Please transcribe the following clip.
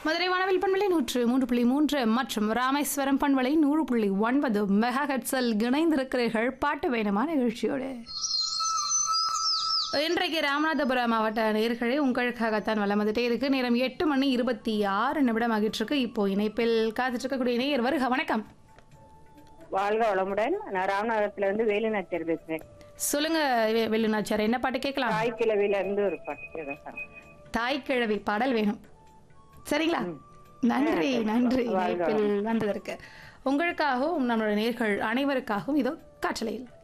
மதுரை வானவில் பண்பலை நூற்று மூன்று புள்ளி மூன்று மற்றும் ராமேஸ்வரம் பண்பலை நூறு புள்ளி ஒன்பது மெகா ஹெட்ஸில் இணைந்திருக்கிறீர்கள் பாட்டு வேணுமா நிகழ்ச்சியோடு இன்றைக்கு ராமநாதபுரம் மாவட்ட நேர்களே உங்களுக்காகத்தான் வளம் வந்துட்டே இருக்கு நேரம் எட்டு மணி இருபத்தி ஆறு நிமிடம் ஆகிட்டு இருக்கு இப்போ இணைப்பில் காத்துட்டு இருக்கக்கூடிய நேயர் வருக வணக்கம் வாழ்க வளமுடன் நான் ராமநாதத்துல இருந்து வேலுநாச்சியர் பேசுறேன் சொல்லுங்க வெ- வெள்ளுநாச்சார் என்ன பாட்டு கேட்கலாம் தாய் கிழவில இருந்து ஒரு பாட்டு கேட்கறேன் தாய் கிழவி பாடல் வேணும் சரிங்களா நன்றி நன்றி வாழ்க இணைப்பில் வந்ததற்கு உங்களுக்காகவும் நம்மளுடைய நேர்கள் அனைவருக்காகவும் இதோ காற்றலையில்